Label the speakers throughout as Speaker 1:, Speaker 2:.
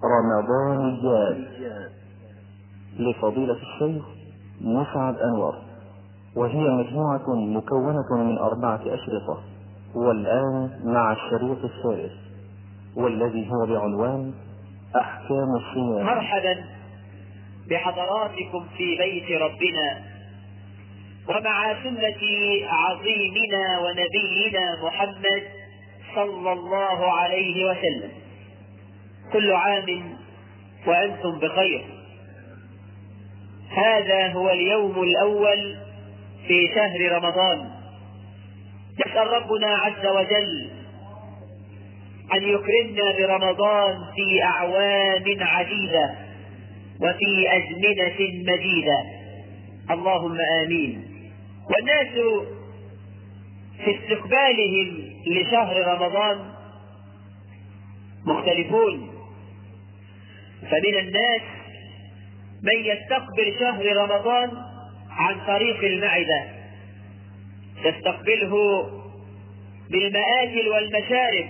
Speaker 1: رمضان جاد لفضيلة الشيخ مسعد أنور وهي مجموعة مكونة من أربعة أشرطة والآن مع الشريط الثالث والذي هو بعنوان أحكام الصيام
Speaker 2: مرحبا بحضراتكم في بيت ربنا ومع سنة عظيمنا ونبينا محمد صلى الله عليه وسلم كل عام وأنتم بخير هذا هو اليوم الأول في شهر رمضان نسأل ربنا عز وجل أن يكرمنا برمضان في أعوام عديدة وفي أزمنة مديدة اللهم آمين والناس في استقبالهم لشهر رمضان مختلفون فمن الناس من يستقبل شهر رمضان عن طريق المعدة يستقبله بالمآكل والمشارب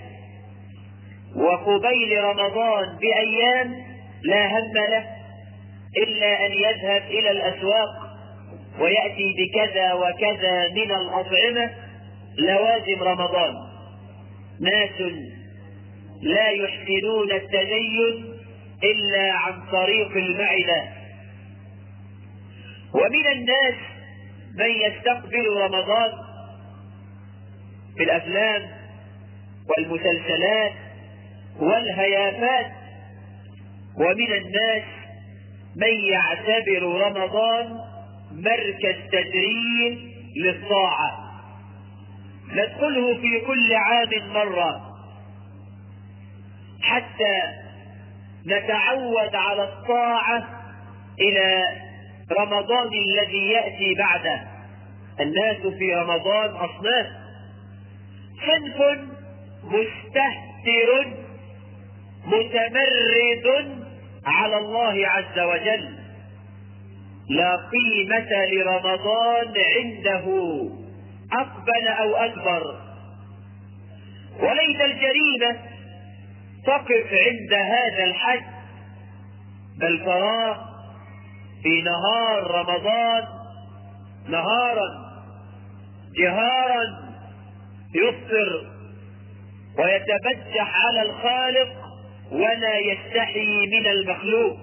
Speaker 2: وقبيل رمضان بأيام لا هم له إلا أن يذهب إلى الأسواق ويأتي بكذا وكذا من الأطعمة لوازم رمضان ناس لا يحسنون التدين إلا عن طريق المعدة ومن الناس من يستقبل رمضان في الأفلام والمسلسلات والهيافات ومن الناس من يعتبر رمضان مركز تدريب للطاعة ندخله في كل عام مرة حتى نتعود على الطاعة إلى رمضان الذي يأتي بعده الناس في رمضان أصناف صنف مستهتر متمرد على الله عز وجل لا قيمة لرمضان عنده أقبل أو أكبر وليت الجريمة تقف عند هذا الحد بل تراه في نهار رمضان نهارا جهارا يفطر ويتبجح على الخالق ولا يستحي من المخلوق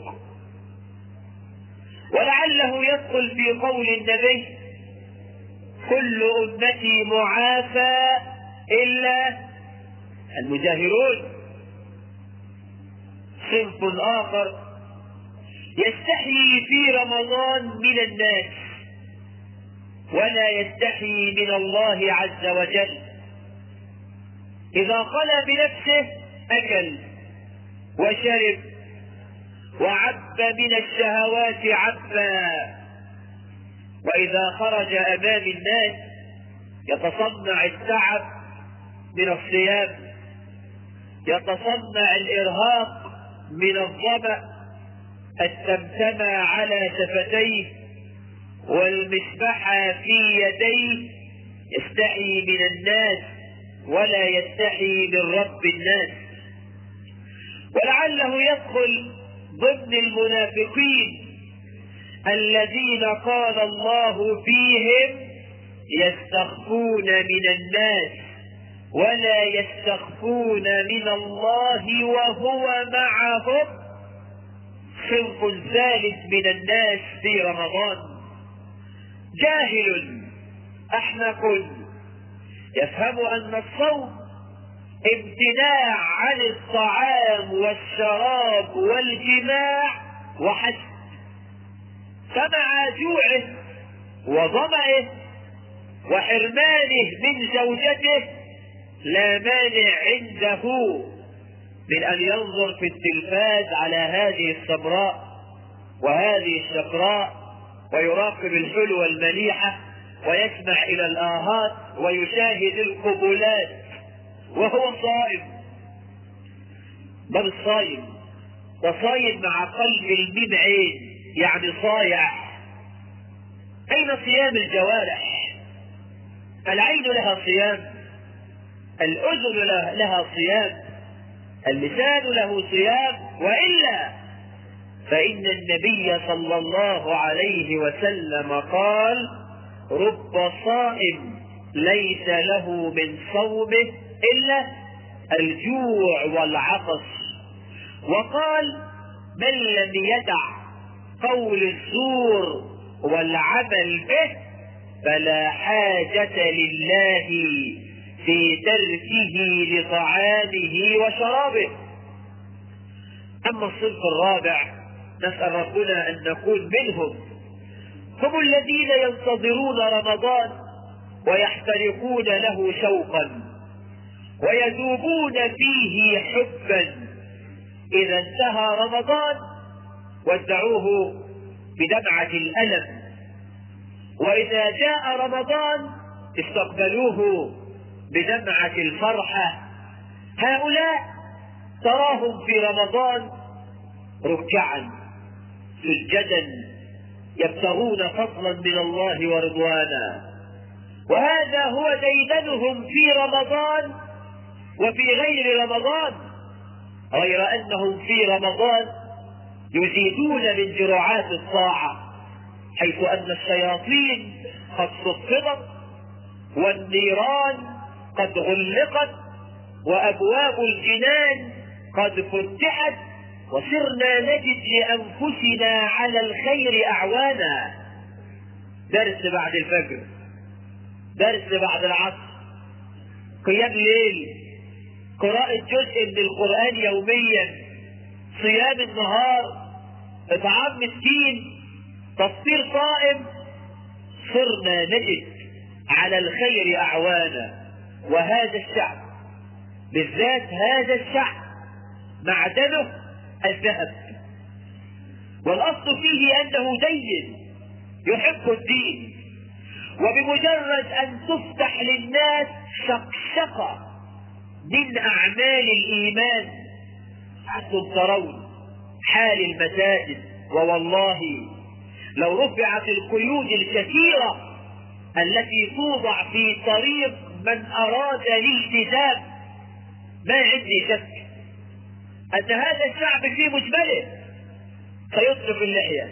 Speaker 2: ولعله يدخل في قول النبي كل أمتي معافى إلا المجاهرون صنف آخر يستحيي في رمضان من الناس ولا يستحيي من الله عز وجل إذا خلا بنفسه أكل وشرب وعب من الشهوات عبا وإذا خرج أمام الناس يتصنع التعب من الصيام يتصنع الإرهاق من الظمأ التمتمى على شفتيه والمسبحة في يديه يستحي من الناس ولا يستحي من رب الناس ولعله يدخل ضمن المنافقين الذين قال الله فيهم يستخفون من الناس ولا يستخفون من الله وهو معهم صنف ثالث من الناس في رمضان جاهل احمق يفهم ان الصوم امتناع عن الطعام والشراب والجماع وحسب فمع جوعه وظمئه وحرمانه من زوجته لا مانع عنده من ان ينظر في التلفاز على هذه السمراء وهذه الشقراء ويراقب الحلوى المليحة ويسمع الى الاهات ويشاهد القبلات وهو صائم بل الصائم وصايم مع قلب الميم عين يعني صايع اين صيام الجوارح العين لها صيام الاذن لها صيام اللسان له صيام وإلا فإن النبي صلى الله عليه وسلم قال رب صائم ليس له من صومه إلا الجوع والعطش وقال من لم يدع قول الزور والعمل به فلا حاجة لله في تركه لطعامه وشرابه أما الصنف الرابع نسأل ربنا أن نكون منهم هم الذين ينتظرون رمضان ويحترقون له شوقا ويذوبون فيه حبا إذا انتهى رمضان ودعوه بدمعة الألم وإذا جاء رمضان استقبلوه بدمعة الفرحة هؤلاء تراهم في رمضان ركعا سجدا يبتغون فضلا من الله ورضوانا وهذا هو ديدنهم في رمضان وفي غير رمضان غير انهم في رمضان يزيدون من جرعات الطاعه حيث ان الشياطين قد صفدت والنيران قد غلقت وابواب الجنان قد فتحت وصرنا نجد لأنفسنا على الخير أعوانا درس بعد الفجر درس بعد العصر قيام ليل قراءة جزء من القرآن يوميا صيام النهار إطعام مسكين تفطير صائم صرنا نجد على الخير أعوانا وهذا الشعب بالذات هذا الشعب معدنه الذهب والأصل فيه أنه دين يحب الدين وبمجرد أن تفتح للناس شقشقة من أعمال الإيمان أنتم ترون حال المساجد ووالله لو رفعت القيود الكثيرة التي توضع في طريق من أراد الالتزام ما عندي شك أن هذا الشعب في مجمله سيطلق اللحية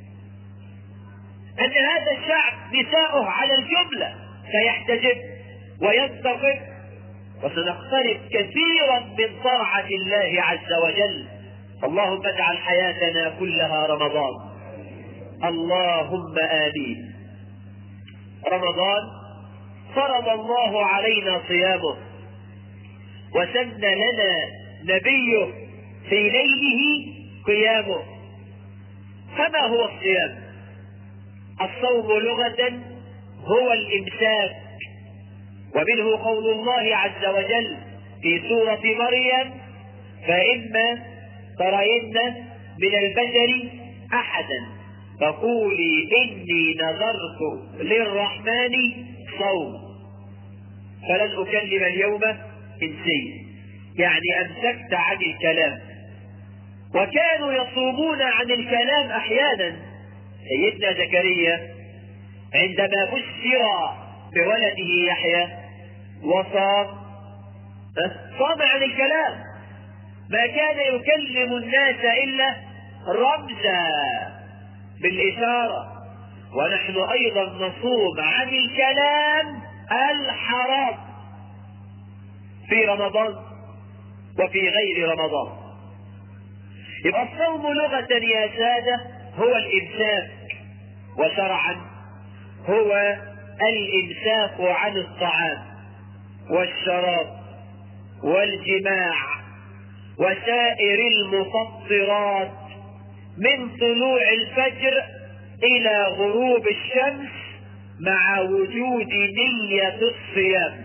Speaker 2: أن هذا الشعب نساؤه على الجملة سيحتجب وينتقد وسنقترب كثيرا من طاعة الله عز وجل اللهم اجعل حياتنا كلها رمضان اللهم آمين رمضان فرض الله علينا صيامه وسن لنا نبيه في ليله قيامه فما هو الصيام الصوم لغة هو الإمساك ومنه قول الله عز وجل في سورة مريم فإما ترين من البشر أحدا فقولي إني نذرت للرحمن صوم فلن أكلم اليوم إنسيا يعني أمسكت عن الكلام وكانوا يصومون عن الكلام أحيانا سيدنا زكريا عندما بشر بولده يحيى وصام صام عن الكلام ما كان يكلم الناس إلا رمزا بالإشارة ونحن أيضا نصوم عن الكلام الحرام في رمضان وفي غير رمضان يبقى الصوم لغة يا سادة هو الإمساك وشرعا هو الإمساك عن الطعام والشراب والجماع وسائر المفطرات من طلوع الفجر إلى غروب الشمس مع وجود نية الصيام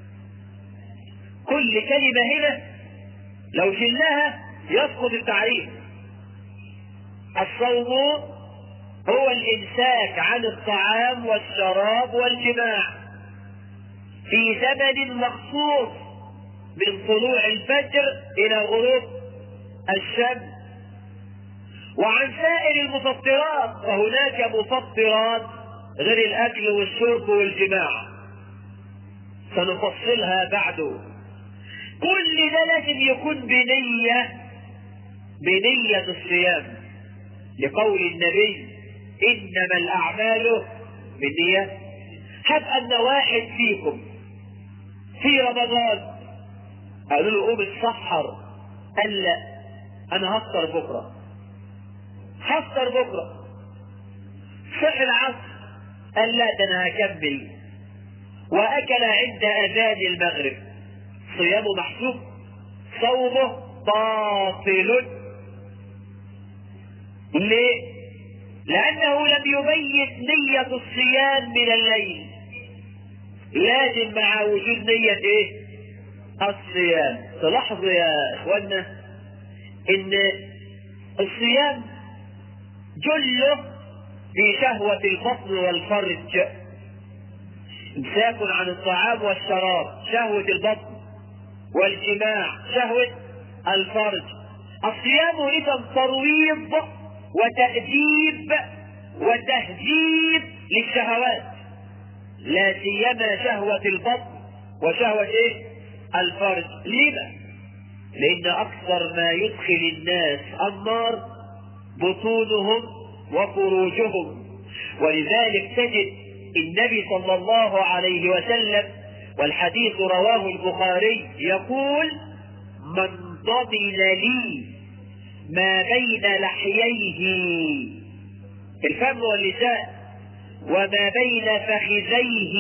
Speaker 2: كل كلمة هنا لو شلناها يسقط التعريف الصوم هو الإمساك عن الطعام والشراب والجماع في زمن مخصوص من طلوع الفجر إلى غروب الشمس وعن سائر المفطرات فهناك مفطرات غير الأكل والشرب والجماع سنفصلها بعد كل ده لازم يكون بنية بنية الصيام لقول النبي إنما الأعمال بالنية هب أن واحد فيكم في رمضان قالوا له قوم اتسحر قال لا أنا هفطر بكرة هفطر بكرة صح العصر قال لا ده أنا هكمل وأكل عند أذان المغرب صيامه محسوب صومه باطل ليه؟ لأنه لم يبيت نية الصيام من الليل لازم مع وجود نية ايه؟ الصيام تلاحظوا يا اخوانا ان الصيام جله في شهوة البطن والفرج امساك عن الطعام والشراب شهوة البطن والجماع شهوة الفرج الصيام إذا ترويض وتأديب وتهذيب للشهوات لا سيما شهوة البطن وشهوة ايه؟ الفرج لما؟ لأن أكثر ما يدخل الناس النار بطونهم وفروجهم ولذلك تجد النبي صلى الله عليه وسلم والحديث رواه البخاري يقول من ضمن لي ما بين لحييه الفم واللسان وما بين فخذيه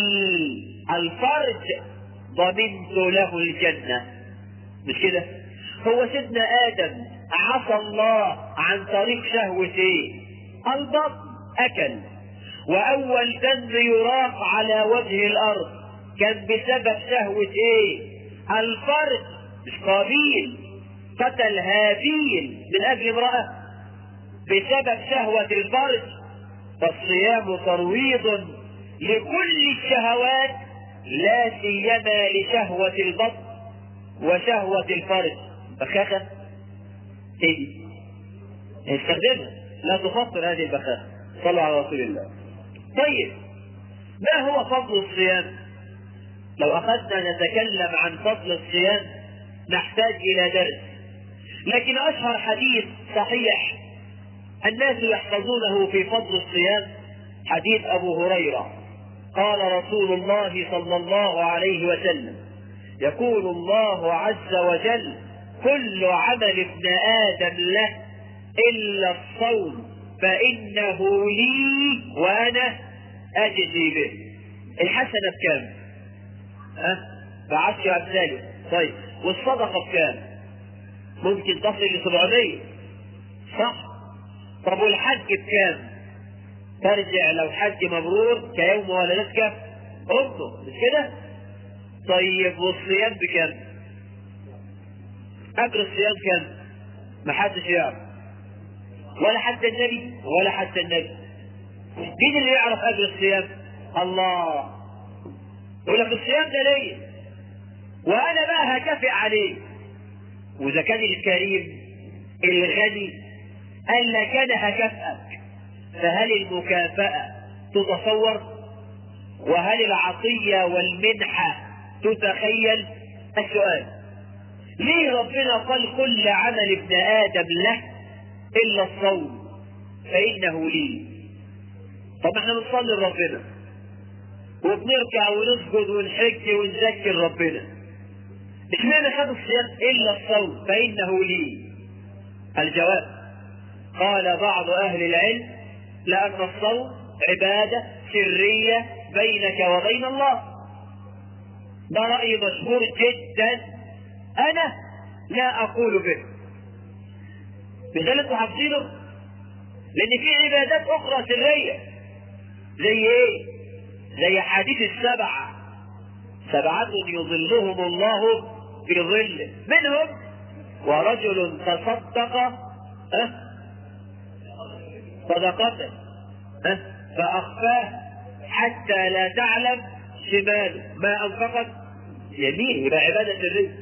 Speaker 2: الفرج ضمنت له الجنة مش كده هو سيدنا آدم عصى الله عن طريق شهوة ايه البطن أكل وأول ذنب يراق على وجه الأرض كان بسبب شهوة ايه الفرج مش قابيل قتل هابيل من أجل امرأة بسبب شهوة الفرج فالصيام ترويض لكل الشهوات لا سيما لشهوة البطن وشهوة الفرج بخاخة ايه دي؟ استخدمها لا تفطر هذه البخاخة صلوا على رسول الله طيب ما هو فضل الصيام لو أخذنا نتكلم عن فضل الصيام نحتاج إلى درس لكن أشهر حديث صحيح الناس يحفظونه في فضل الصيام حديث أبو هريرة قال رسول الله صلى الله عليه وسلم يقول الله عز وجل كل عمل ابن آدم له إلا الصوم فإنه لي وأنا أجزي به الحسنة بكام؟ ها؟ بعشر أمثاله طيب والصدقة بكام؟ ممكن تصل ل 700 صح؟ طب والحج بكام؟ ترجع لو حج مبرور كيوم ولدتك أمه مش كده؟ طيب والصيام بكام؟ أجر الصيام كام؟ محدش يعرف ولا حتى النبي ولا حتى النبي مين اللي يعرف أجر الصيام؟ الله يقول لك الصيام ده ليا وأنا بقى هكافئ عليه وإذا كان الكريم الغني قال لك أنا هكافئك فهل المكافأة تتصور وهل العطية والمنحة تتخيل السؤال ليه ربنا قال كل عمل ابن آدم له إلا الصوم فإنه لي طب احنا بنصلي لربنا وبنركع ونسجد ونحج ونذكر ربنا اشمعنى خدوا الصيام إلا الصوم فإنه لي الجواب قال بعض أهل العلم لأن الصوم عبادة سرية بينك وبين الله ده رأي مشهور جدا أنا لا أقول به لذلك حافظينه لأن في عبادات أخرى سرية زي إيه؟ زي حديث السبعة سبعة يظلهم الله في ظله منهم ورجل تصدق أه صدقته أه فأخفاه حتى لا تعلم شماله ما أنفقت يمين يبقى عبادة الرزق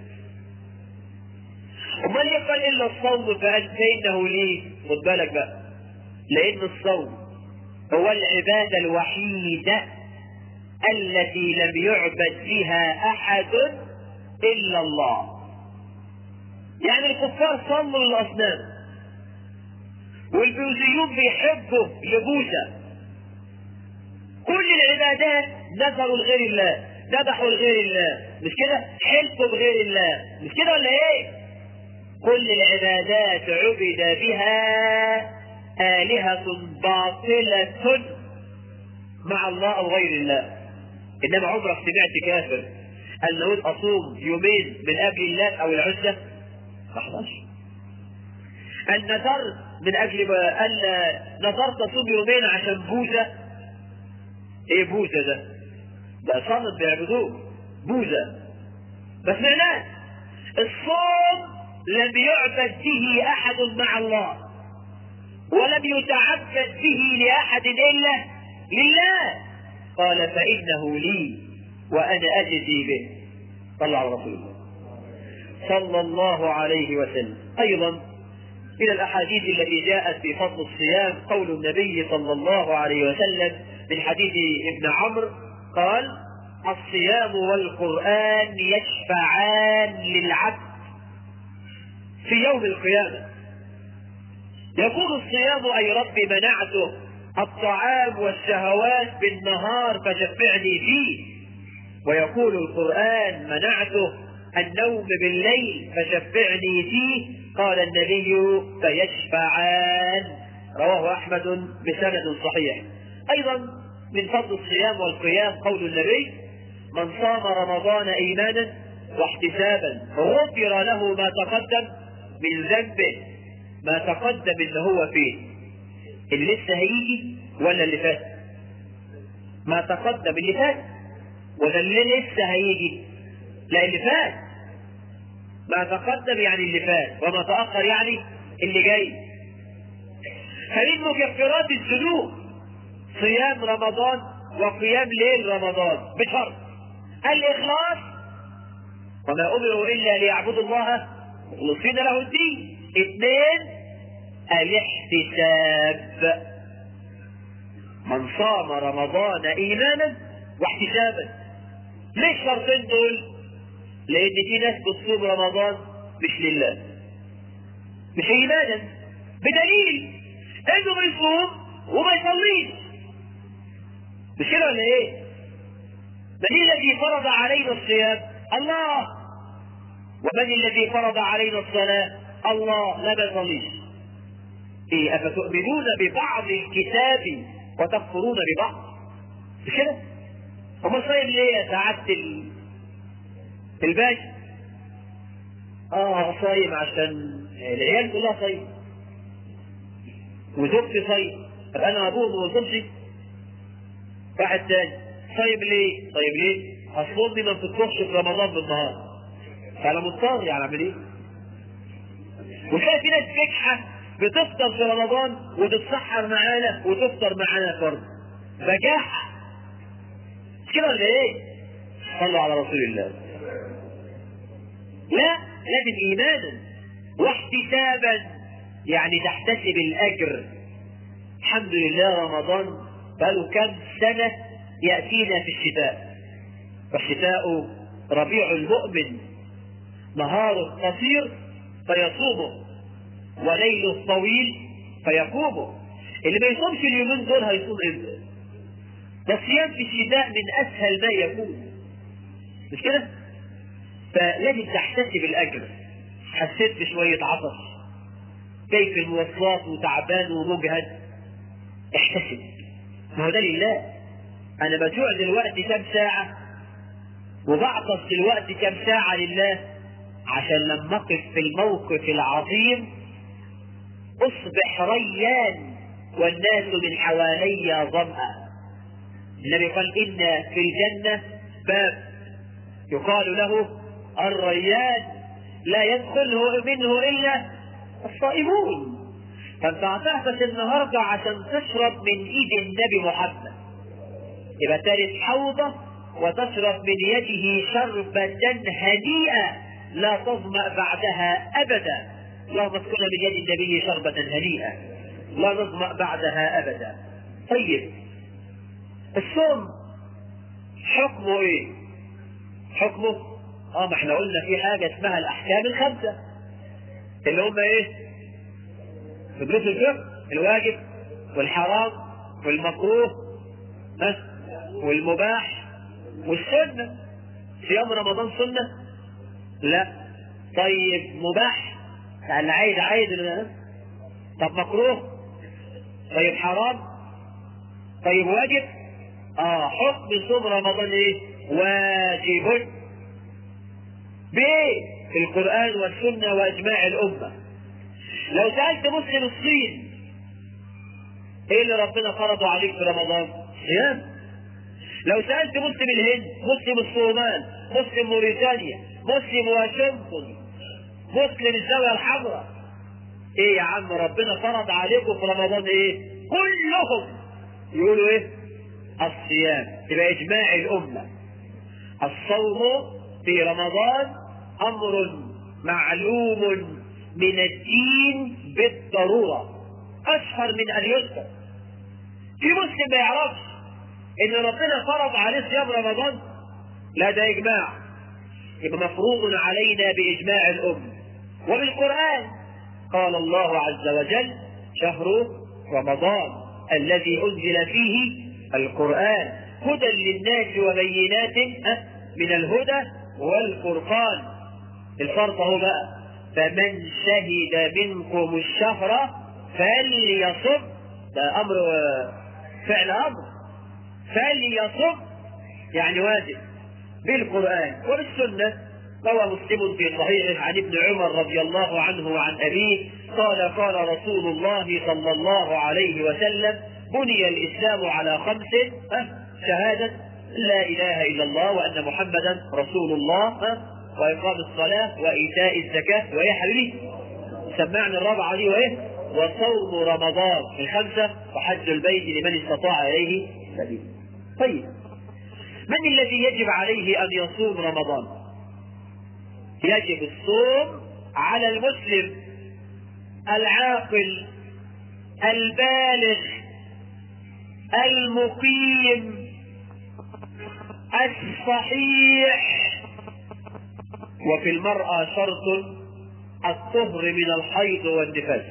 Speaker 2: امال يقبل الا الصوم فانه ليه خد بالك بقى لان الصوم هو العباده الوحيده التي لم يعبد فيها احد الا الله يعني الكفار صلوا للاصنام والبوذيون بيحبوا لبوذا كل العبادات نذروا لغير الله ذبحوا لغير الله مش كده حلفوا بغير الله مش كده ولا ايه كل العبادات عبد بها آلهة باطلة مع الله أو غير الله إنما عمرك سمعت كافر أن نقول أصوم يومين من أجل الله أو العزة ما حصلش أن نذرت من أجل أن نذرت أصوم يومين عشان بوزة إيه بوزة ده؟ ده صنم بيعبدوه بوزة بس معناه الصوم لم يعبد به أحد مع الله ولم يتعبد به لأحد إلا لله قال فإنه لي وأنا أجزي به صلى على رسول الله صلى الله عليه وسلم أيضا من الأحاديث التي جاءت في فضل الصيام قول النبي صلى الله عليه وسلم من حديث ابن عمرو قال الصيام والقرآن يشفعان للعبد في يوم القيامة يقول الصيام أي رب منعته الطعام والشهوات بالنهار فشفعني فيه ويقول القرآن منعته النوم بالليل فشفعني فيه قال النبي فيشفعان رواه أحمد بسند صحيح أيضا من فضل الصيام والقيام قول النبي من صام رمضان إيمانا واحتسابا غفر له ما تقدم من ذنبه ما تقدم اللي هو فيه اللي لسه هيجي ولا اللي فات ما تقدم اللي فات ولا اللي لسه هيجي لا اللي فات ما تقدم يعني اللي فات وما تأخر يعني اللي جاي فمن مكفرات الذنوب صيام رمضان وقيام ليل رمضان بشرط الإخلاص وما أمروا إلا ليعبدوا الله مخلصين له الدين اثنين الاحتساب من صام رمضان ايمانا واحتسابا ليه الشرطين دول لان في ناس بتصوم رمضان مش لله مش ايمانا بدليل انه بيصوم وما يصليش مش كده ولا ايه من الذي فرض علينا الصيام الله ومن الذي فرض علينا الصلاه الله لا بيصليش إيه أفتؤمنون ببعض الكتاب وتكفرون ببعض مش كده؟ هم صايم ليه يا سعادة ال... الباشا؟ اه صايم عشان العيال كلها صايم وزوجتي صايم طب انا ابوه ما وصلش واحد تاني صايم ليه؟ صايم ليه؟ اصل امي ما بتطبخش في رمضان بالنهار فانا مضطر يعني اعمل ايه؟ وتلاقي في ناس ناجحه بتفطر في رمضان وتتسحر معانا وتفطر معانا فرض بجاحة مش كده ولا ايه؟ صلوا على رسول الله لا لازم ايمانا واحتسابا يعني تحتسب الاجر الحمد لله رمضان بقاله كم سنة يأتينا في الشتاء والشتاء ربيع المؤمن نهاره قصير فيصومه وليله طويل فيقومه اللي ما يصومش اليومين دول هيصوم امتى؟ ده الصيام في الشتاء من اسهل ما يكون مش كده؟ فلازم تحتسب الاجر حسيت بشوية عطش جاي في المواصلات وتعبان ومجهد احتسب ما هو ده لله انا بجوع دلوقتي كام ساعة وبعطس دلوقتي كام ساعة لله عشان لما اقف في الموقف العظيم اصبح ريان والناس من حوالي ظمأ النبي قال ان في الجنة باب يقال له الريان لا يدخله منه الا الصائمون فانت هتعطش النهارده عشان تشرب من ايد النبي محمد يبقى ترد حوضه وتشرب من يده شربة هنيئة لا تظمأ بعدها أبدا اللهم اسكننا من يد النبي شربة هنيئة لا نظمأ بعدها أبدا طيب الصوم حكمه ايه؟ حكمه اه ما احنا قلنا في حاجة اسمها الأحكام الخمسة اللي هم ايه؟ في دروس الفقه الواجب والحرام والمكروه ها والمباح والسنة صيام رمضان سنة؟ لا طيب مباح اللي عايز عايز طب مكروه طيب حرام طيب واجب اه حكم صوم رمضان ايه واجب بايه في القرآن والسنة وإجماع الأمة لو سألت مسلم الصين ايه اللي ربنا فرضه عليك في رمضان صيام لو سألت مسلم الهند مسلم الصومال مسلم موريتانيا مسلم واشنطن مسلم الزاوية الحمراء ايه يا عم ربنا فرض عليكم في رمضان ايه كلهم يقولوا ايه الصيام يبقى اجماع الامة الصوم في رمضان امر معلوم من الدين بالضرورة اشهر من ان يذكر في مسلم ما يعرفش ان ربنا فرض عليه صيام رمضان لا ده اجماع يبقى مفروض علينا باجماع الامه وبالقران قال الله عز وجل شهر رمضان الذي انزل فيه القران هدى للناس وبينات من الهدى والفرقان الفرق هو بقى فمن شهد منكم الشهر فليصم ده امر فعل امر فليصم يعني واجب بالقرآن وبالسنة روى مسلم في صحيحه عن ابن عمر رضي الله عنه وعن أبيه قال قال رسول الله صلى الله عليه وسلم بني الإسلام على خمس شهادة لا إله إلا الله وأن محمدا رسول الله وإقام الصلاة وإيتاء الزكاة وإيه حبيبي سمعنا الرابعة دي وإيه وصوم رمضان الخمسة وحج البيت لمن استطاع إليه سبيل طيب من الذي يجب عليه أن يصوم رمضان يجب الصوم على المسلم العاقل البالغ المقيم الصحيح وفي المرأة شرط الطهر من الحيض والنفاس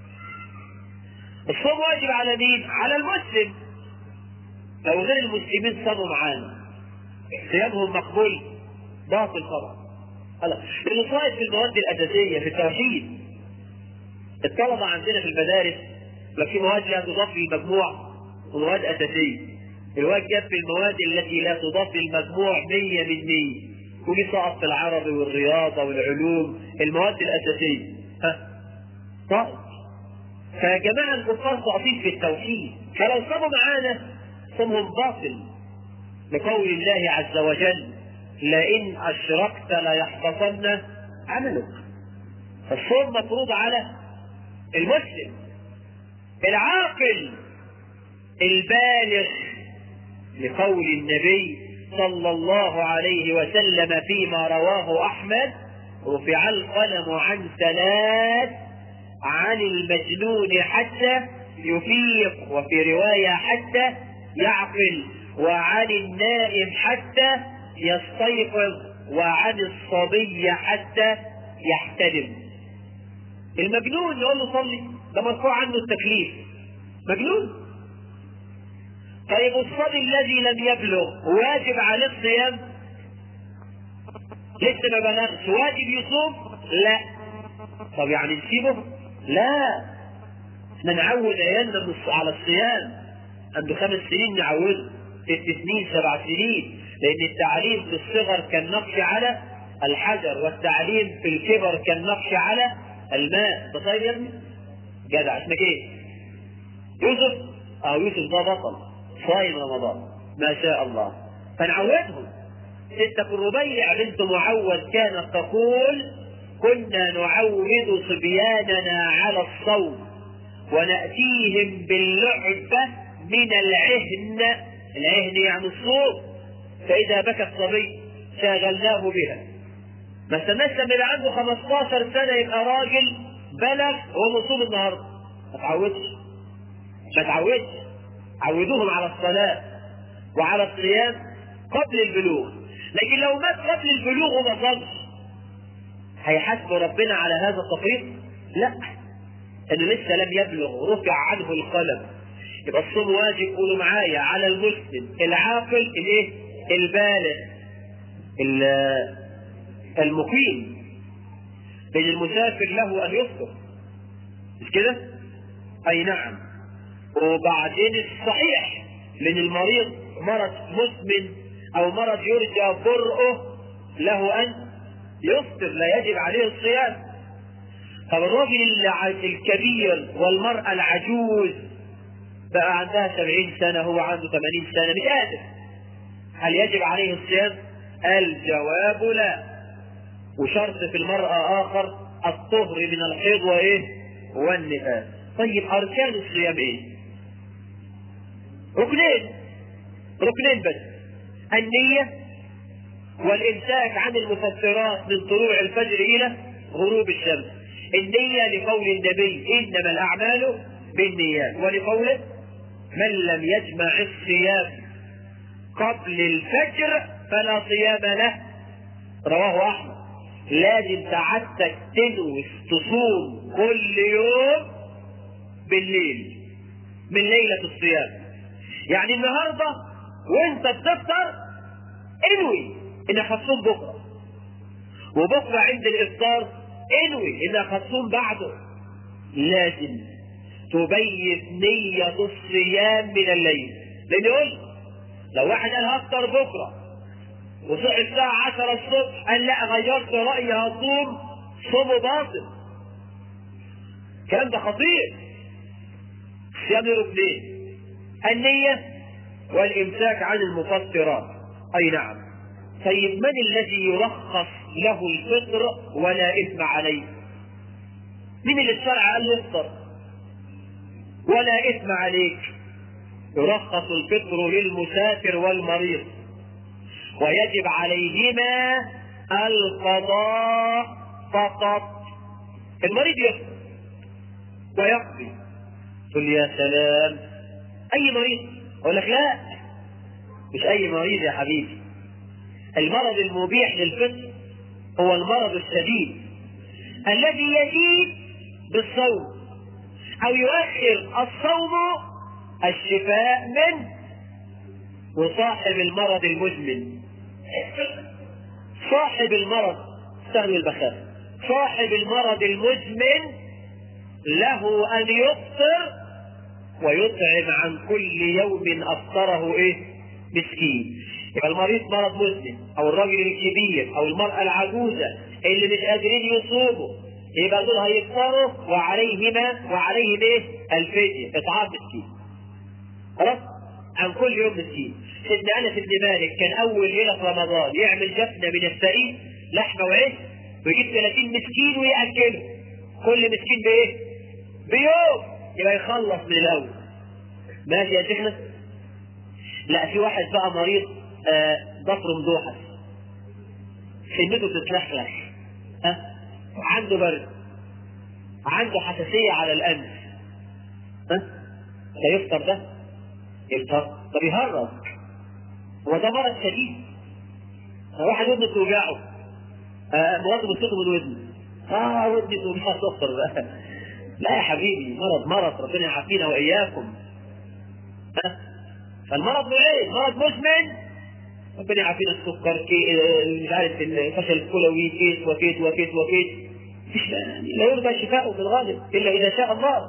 Speaker 2: الصوم واجب على مين؟ على المسلم لو غير المسلمين صاموا معانا صيامهم مقبول باطل طبعا خلاص لانه صايد في المواد الاساسيه في التوحيد الطلبه عندنا في المدارس لو في مواد لا تضاف للمجموع ومواد اساسيه الواد جاب في المواد التي لا تضاف للمجموع 100 من 100 ودي سقط في العربي والرياضه والعلوم المواد الاساسيه ها طيب فيا جماعه الكفار ساقطين في التوحيد فلو صاموا معانا صومهم باطل لقول الله عز وجل لئن أشركت ليحبطن عملك فالصوم مفروض على المسلم العاقل البالغ لقول النبي صلى الله عليه وسلم فيما رواه أحمد رفع القلم عن ثلاث عن المجنون حتى يفيق وفي رواية حتى يعقل وعن النائم حتى يستيقظ وعن الصبي حتى يحتلم المجنون يقول له صلي ده مرفوع عنه التكليف مجنون طيب الصبي الذي لم يبلغ واجب عليه الصيام لسه ما بلغش واجب يصوم لا طب يعني نسيبه لا احنا نعود عيالنا على الصيام عنده خمس سنين نعوده ست سنين سبع سنين لان التعليم في الصغر كالنقش على الحجر والتعليم في الكبر كالنقش على الماء ده طيب يا ابني جدع اسمك ايه يوسف اه يوسف ده بطل صايم رمضان ما شاء الله فنعودهم ستة الربيع بنت معود كانت تقول كنا نعود صبياننا على الصوم ونأتيهم باللعبة من العهن العهن يعني الصوم فإذا بكى الصبي شاغلناه بها ما استناش لما يبقى عنده 15 سنة يبقى راجل بلغ وهو مصوم النهارده ما تعودش ما تعودش عودوهم على الصلاة وعلى الصيام قبل البلوغ لكن لو مات قبل البلوغ وما صامش هيحاسب ربنا على هذا التفريط لا انه لسه لم يبلغ رفع عنه القلم يبقى الصوم واجب قولوا معايا على المسلم العاقل الايه البالغ المقيم بين المسافر له ان يفطر مش كده اي نعم وبعدين الصحيح من المريض مرض مزمن او مرض يرجى برؤه له ان يفطر لا يجب عليه الصيام طب الراجل الكبير والمرأة العجوز بقى عندها سبعين سنة هو عنده ثمانين سنة مش قادر هل يجب عليه الصيام الجواب لا وشرط في المرأة آخر الطهر من الحيض وإيه والنفاس طيب أركان الصيام إيه ركنين ركنين بس النية والإمساك عن المفطرات من طلوع الفجر إلى غروب الشمس النية لقول النبي إنما الأعمال بالنيات ولقوله من لم يجمع الصيام قبل الفجر فلا صيام له رواه أحمد لازم سعادتك تنوي تصوم كل يوم بالليل من ليلة الصيام يعني النهاردة وانت بتفطر انوي انك هتصوم بكرة وبكرة عند الافطار انوي انك هتصوم بعده لازم تبيت نية الصيام من الليل لان يقول لو واحد قال هفطر بكرة وصحي الساعة 10 الصبح قال لا غيرت رأيي هصوم صومه باطل الكلام ده خطير صيام ركنين النية والإمساك عن المفطرات أي نعم طيب من الذي يرخص له الفطر ولا إثم عليه مين اللي الشرع قال له افطر ولا إثم عليك يرخص الفطر للمسافر والمريض ويجب عليهما القضاء فقط المريض يفطر ويقضي تقول يا سلام اي مريض اقول لك لا مش اي مريض يا حبيبي المرض المبيح للفطر هو المرض الشديد الذي يزيد بالصوم او يؤخر الصوم الشفاء منه وصاحب المرض المزمن صاحب المرض استغنوا البخاخ صاحب المرض المزمن له ان يفطر ويطعم عن كل يوم افطره ايه مسكين يبقى المريض مرض مزمن او الراجل الكبير او المرأة العجوزة اللي مش قادرين يصوموا يبقى دول هيفطروا وعليهما وعليهم ايه الفدية اطعام مسكين خلاص عن كل يوم مسكين سيدنا انس بن مالك كان اول ليله رمضان يعمل جفنه من الفريق لحمه وعيش ويجيب 30 مسكين وياكله كل مسكين بايه؟ بيوم يبقى يخلص من الاول ماشي يا شيخنا؟ لا في واحد بقى مريض آه ضفر مدوحس سنته تتلخلخ ها عنده برد عنده حساسيه على الانف ها ده يفطر ده يفطر طب يهرب هو ده مرض شديد واحد ودنه توجعه آه مراته بتصيته من ودنه اه ودني مش هتفطر بقى لا يا حبيبي مرض مرض ربنا يعافينا واياكم ها فالمرض نوعين مرض مزمن ربنا يعافينا السكر كي مش عارف الفشل الكلوي كيس وكيس وكيس وكيس لا يرضى شفاؤه في الغالب الا اذا شاء الله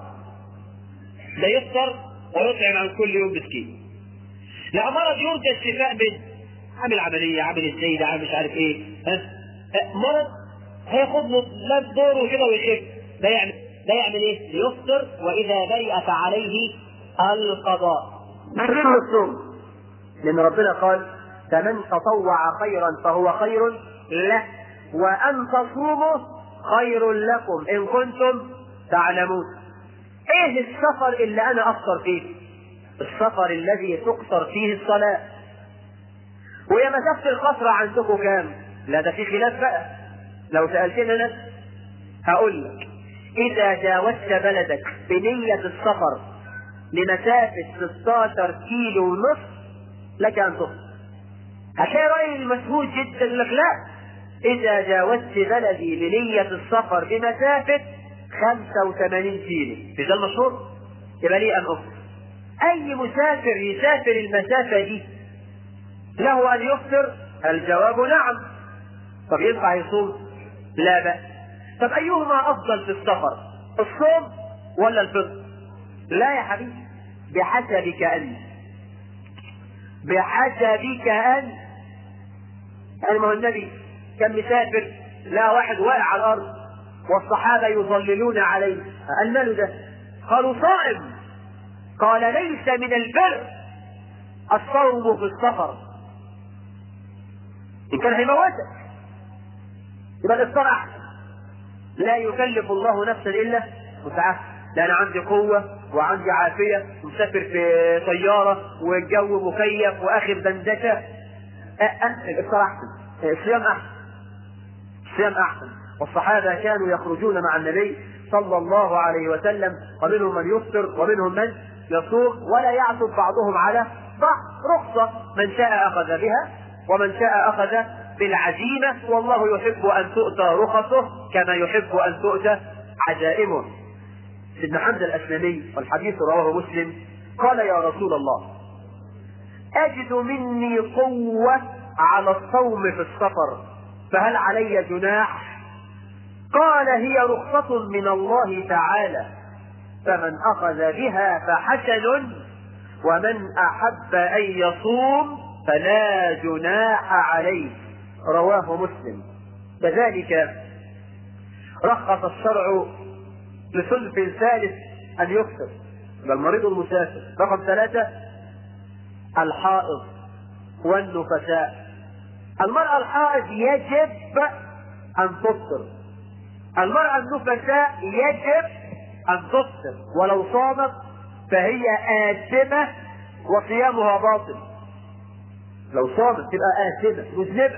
Speaker 2: لا يفطر ويطعم عن كل يوم مسكين لا مرض يرجى الشفاء منه عامل عملية عامل السيدة عامل مش عارف ايه ها مرض هياخد له لا دوره كده ويخف ده يعمل ده يعمل ايه؟ يفطر واذا برئ فعليه القضاء
Speaker 3: مثل الصوم لان ربنا قال فمن تطوع خيرا فهو خير له وان تصوموا خير لكم ان كنتم تعلمون ايه السفر اللي انا افطر فيه السفر الذي تقصر فيه الصلاة وهي مسافة القصر عندكم كام لا ده في خلاف بقى لو سألتني انا هقول لك اذا جاوزت بلدك بنية السفر لمسافة 16 كيلو ونص لك ان تفطر هتلاقي رأي المشهود جدا لك لا اذا جاوزت بلدي بنية السفر بمسافة 85 كيلو مش ده المشهور يبقى ليه ان افطر اي مسافر يسافر المسافه دي له ان يفطر الجواب نعم طب ينفع يصوم لا بأس طب ايهما افضل في السفر الصوم ولا الفطر لا يا حبيبي بحسبك انت بحسبك انت يعني ما هو النبي كان مسافر لا واحد واقع على الارض والصحابه يظللون عليه قال له ده قالوا صائم قال ليس من البر الصوم في السفر ان كان هيموتك يبقى الافطار احسن لا يكلف الله نفسا الا وسعها لا انا عندي قوه وعندي عافيه ومسافر في طياره والجو مكيف واخر دندشه أه أه الافطار احسن الصيام احسن الصيام احسن والصحابه كانوا يخرجون مع النبي صلى الله عليه وسلم ومنهم من يفطر ومنهم من يصوم ولا يعتب بعضهم على بعض رخصه من شاء اخذ بها ومن شاء اخذ بالعزيمه والله يحب ان تؤتى رخصه كما يحب ان تؤتى عزائمه سيدنا حمزه الاسلمي والحديث رواه مسلم قال يا رسول الله اجد مني قوه على الصوم في السفر فهل علي جناح قال هي رخصة من الله تعالى فمن أخذ بها فحسن ومن أحب أن يصوم فلا جناح عليه رواه مسلم كذلك رخص الشرع لثلث ثالث أن يفطر المريض المسافر رقم ثلاثة الحائض والنفساء المرأة الحائض يجب أن تفطر المرأة النفساء يجب أن تفطر ولو صامت فهي آثمة وصيامها باطل لو صامت تبقى آثمة مذنبة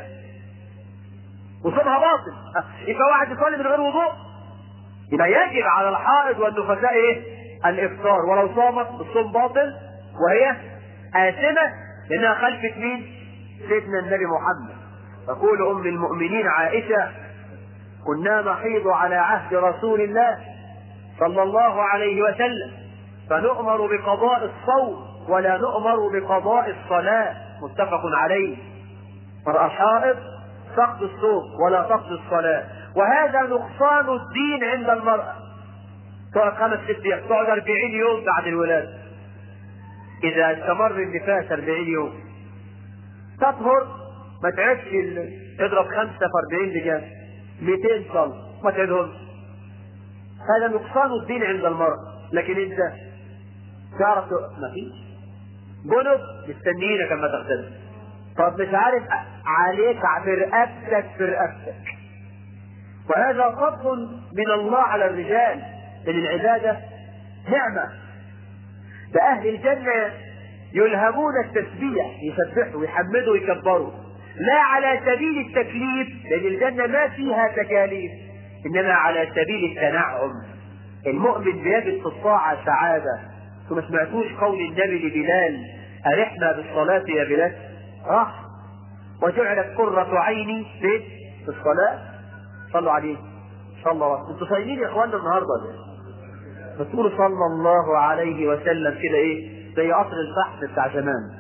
Speaker 3: وصومها باطل يبقى واحد يصلي من غير وضوء يبقى يجب على الحائض والنفساء ايه؟ الافطار ولو صامت الصوم باطل وهي آثمة لأنها خلفت مين؟ سيدنا النبي محمد تقول أم المؤمنين عائشة كنا نحيض على عهد رسول الله صلى الله عليه وسلم فنؤمر بقضاء الصوم ولا نؤمر بقضاء الصلاة متفق عليه مرأة حائض فقد الصوم ولا فقد الصلاة وهذا نقصان الدين عند المرأة تقعد خمس ست ايام تقعد 40 يوم بعد الولادة إذا استمر النفاس 40 يوم تطهر ما تعدش تضرب خمسة في 40 بكام؟ 200 صلاة ما تعدهم هذا نقصان الدين عند المرأة لكن انت تعرف ما فيش جنب مستنيينك اما تغتسل طب مش عارف عليك في رقبتك في رقبتك وهذا فضل من الله على الرجال لان العباده نعمه ده اهل الجنه يلهمون التسبيح يسبحوا ويحمدوا ويكبروا لا على سبيل التكليف لان الجنه ما فيها تكاليف انما على سبيل التنعم المؤمن بيجد في الطاعه سعاده ثم سمعتوش قول النبي لبلال ارحنا بالصلاه يا بلال راح وجعلت قرة عيني في في الصلاة صلوا عليه صلى الله انتوا صايمين يا اخوانا النهارده ده بتقولوا صلى الله عليه وسلم كده ايه زي قطر الفحم بتاع زمان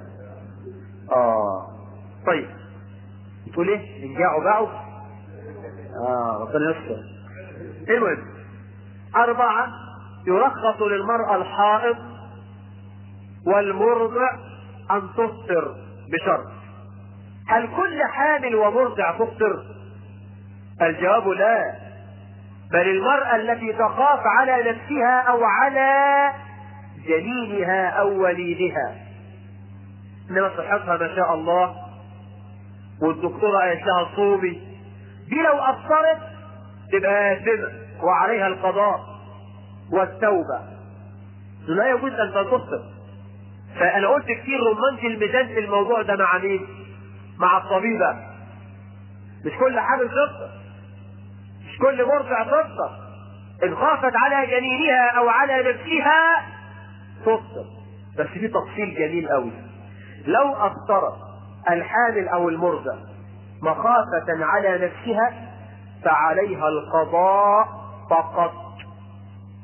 Speaker 3: اه طيب تقول ايه انجعوا باعوا اه ربنا يستر المهم أربعة يرخص للمرأة الحائض والمرضع أن تفطر بشرط هل كل حامل ومرضع تفطر؟ الجواب لا بل المرأة التي تخاف على نفسها أو على جنينها أو وليدها إنما صحتها ما شاء الله والدكتورة قالت لها صومي دي لو أفطرت تبقى آثمة وعليها القضاء والتوبة لا يجوز أن تفطر فأنا قلت كتير رمانة الميزان في الموضوع ده مع مين؟ مع الطبيبة مش كل حامل تفطر مش كل مرضع تفطر إن خافت على جنينها أو على نفسها تفطر بس في تفصيل جميل قوي لو أفطرت الحامل أو المرضع مخافة على نفسها فعليها القضاء فقط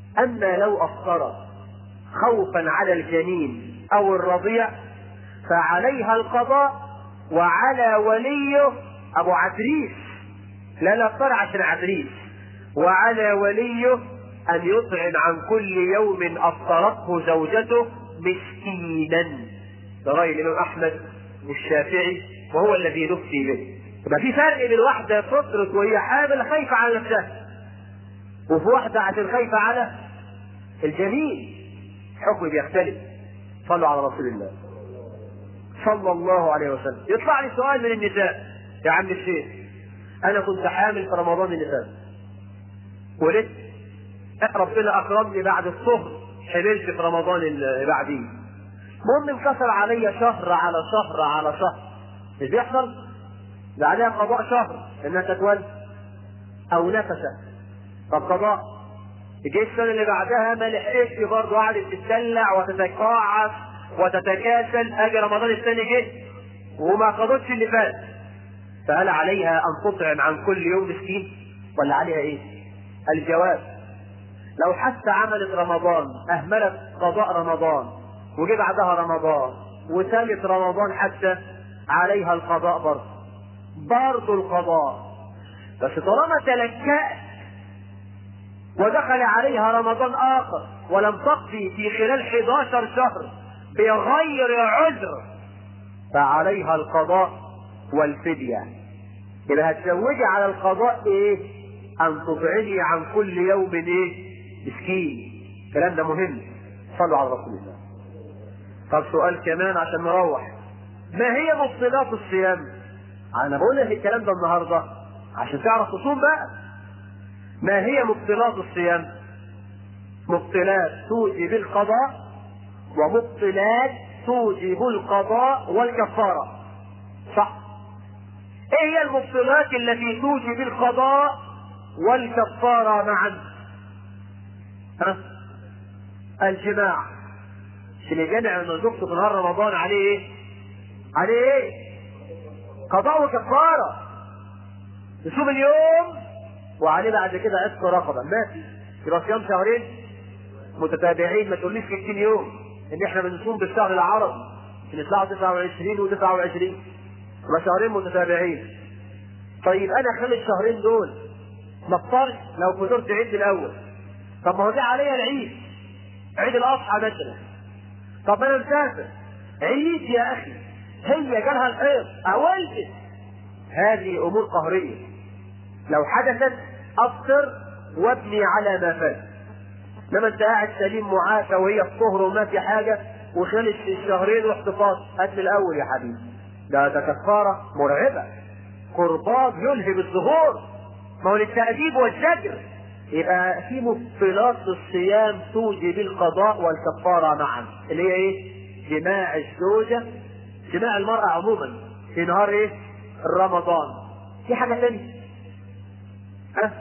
Speaker 3: أما لو أفطر خوفا على الجنين أو الرضيع فعليها القضاء وعلى وليه أبو عتريس لا لا أفطر عشان عتريس وعلى وليه أن يطعم عن كل يوم أفطرته زوجته مسكينا ده رأي الإمام أحمد والشافعي وهو الذي نفتي به يبقى في فرق بين واحدة فطرت وهي حامل خايفة على نفسها وفي واحدة عشان خايفة على الجنين حكم بيختلف صلوا على رسول الله صلى الله عليه وسلم يطلع لي سؤال من النساء يا عم الشيخ انا كنت حامل في رمضان اللي فات ولدت ربنا اكرمني بعد الصهر حملت في رمضان اللي بعديه المهم انكسر عليا شهر على شهر على شهر مش بيحصل ده عليها قضاء شهر انها تتولد او نفست طب قضاء جه السنه اللي بعدها ما لحقتش برضه قعدت تتدلع وتتقاعس وتتكاسل اجي رمضان الثاني جه وما قضتش اللي فات فهل عليها ان تطعم عن كل يوم مسكين ولا عليها ايه؟ الجواب لو حتى عملت رمضان اهملت قضاء رمضان وجه بعدها رمضان وثالث رمضان حتى عليها القضاء برضه برضه القضاء بس طالما تلكأت ودخل عليها رمضان آخر ولم تقضي في خلال 11 شهر بغير عذر فعليها القضاء والفدية يبقى هتزوجي على القضاء ايه؟ أن تطعمي عن كل يوم ايه؟ مسكين الكلام ده مهم صلوا على رسول الله طب سؤال كمان عشان نروح ما هي مبطلات الصيام؟ انا بقول لك الكلام ده النهارده عشان تعرف تصوم بقى ما هي مبطلات الصيام؟ مبطلات توجب القضاء ومبطلات توجب القضاء والكفارة صح ايه هي المبطلات التي توجب القضاء والكفارة معا ها الجماع اللي جمع من زوجته في نهار رمضان عليه ايه عليه ايه قضاء وكفارة يصوم اليوم وعليه بعد كده عتق رقبة ماشي يبقى صيام شهرين متتابعين ما تقوليش 60 يوم ان احنا بنصوم بالشهر العربي بنطلعوا 29 و29 يبقى شهرين متتابعين طيب انا خلال الشهرين دول ما افطرش لو فطرت عيد الاول طب ما هو ده عليا العيد عيد الاضحى مثلا طب انا مسافر عيد يا اخي هي جالها الحيض اولت هذه امور قهريه لو حدثت افطر وابني على ما فات انما انت قاعد سليم معافى وهي في طهر وما في حاجه وخلص الشهرين واحتفاظ هات من الاول يا حبيبي ده ده كفاره مرعبه قربان يلهب الظهور ما هو للتأديب والزجر يبقى في مبطلات الصيام توجب القضاء والكفارة معا اللي هي ايه؟ جماع الزوجة جماع المرأة عموما في نهار ايه؟ رمضان في حاجة تانية ها؟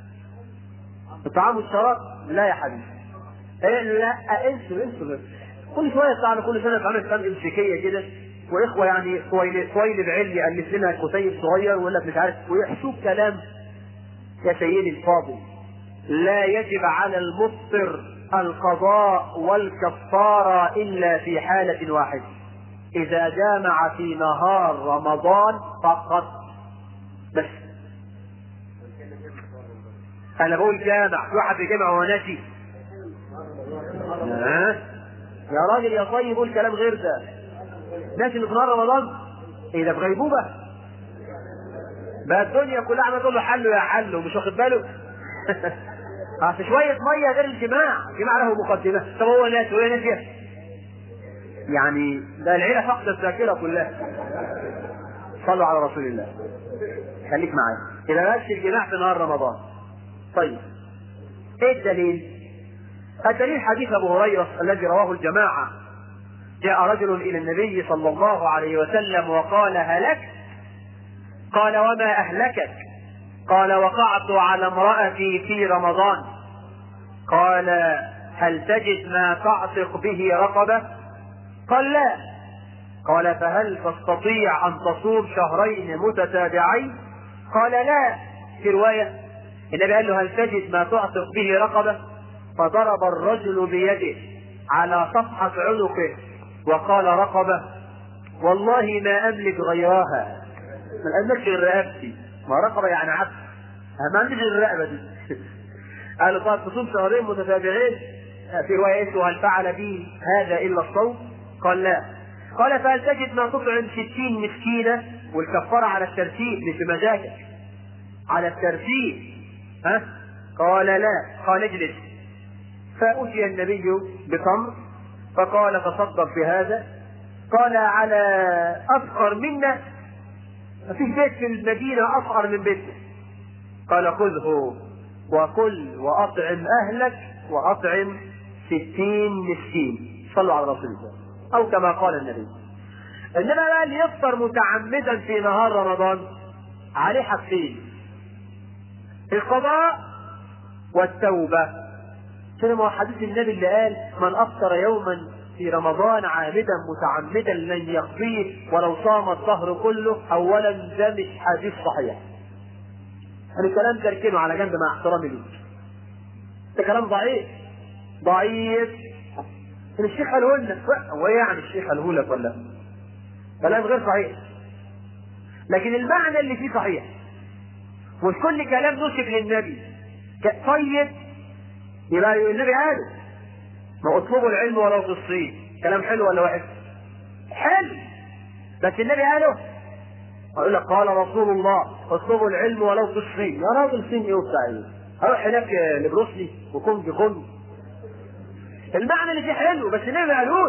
Speaker 3: الطعام والشراب لا يا حبيبي إيه لا انسوا انسوا بس كل شويه يطلع كل سنه تعمل كلام امسكيه كده واخوه يعني كويل كويل بعلم يالف لنا كتيب صغير ويقول لك مش عارف ويحشوك كلام يا سيدي الفاضل لا يجب على المفطر القضاء والكفاره الا في حاله واحده اذا جامع في نهار رمضان فقط بس انا بقول جامع في واحد بيجمع وهو ناسي ها؟ يا راجل يا طيب قول كلام غير ده ناسي اللي في نهار رمضان ايه ده بغيبوبه بقى الدنيا كلها عماله تقول له حله يا حله مش واخد باله اصل شويه ميه غير الجماع الجماع له مقدمه طب هو ناسي وهي ناسيه يعني ده العيله فقد الذاكره كلها صلوا على رسول الله خليك معايا اذا بس الجماع في نهار رمضان طيب ايه الدليل الدليل حديث ابو هريره الذي رواه الجماعه جاء رجل الى النبي صلى الله عليه وسلم وقال هلكت قال وما اهلكك قال وقعت على امرأتي في رمضان قال هل تجد ما تعتق به رقبة قال لا قال فهل تستطيع ان تصوم شهرين متتابعين قال لا في رواية النبي قال له هل تجد ما تعتق به رقبة فضرب الرجل بيده على صفحة عنقه وقال رقبة والله ما أملك غيرها ما أملكش غير رقبتي ما رقبة يعني عبد ما عنديش غير الرقبة دي قال طيب تصوم شهرين متتابعين في رواية اسمه هل فعل بي هذا إلا الصوم قال لا قال فهل تجد ما تطعم ستين مسكينة والكفارة على الترتيب مش بمزاجك على الترتيب ها قال لا قال اجلس فأتي النبي بتمر فقال تصدق بهذا قال على أفقر منا ما فيش بيت في المدينة أفقر من بيتنا قال خذه وكل وأطعم أهلك وأطعم ستين مسكين صلوا على رسول الله أو كما قال النبي إنما بقى اللي يفطر متعمدا في نهار رمضان عليه حاجتين القضاء والتوبة شنو هو حديث النبي اللي قال من أفطر يوما في رمضان عامدا متعمدا لن يقضيه ولو صام الظهر كله أولا ده مش حديث صحيح أنا الكلام ده اركنه على جنب مع احترامي ليك ده كلام ضعيف ضعيف الشيخ قاله لنا هو ايه يعني الشيخ قاله لك ولا كلام غير صحيح لكن المعنى اللي فيه صحيح مش كل كلام نسب للنبي طيب يبقى النبي قاله ما اطلبوا العلم ولو في الصين كلام حلو ولا وحش حلو بس النبي قاله اقول لك قال رسول الله اطلبوا العلم ولو في الصين يا راجل الصين ايه وبتاع ايه اروح هناك لبروسلي وكونج كونج المعنى اللي فيه حلو بس النبي ما قالوش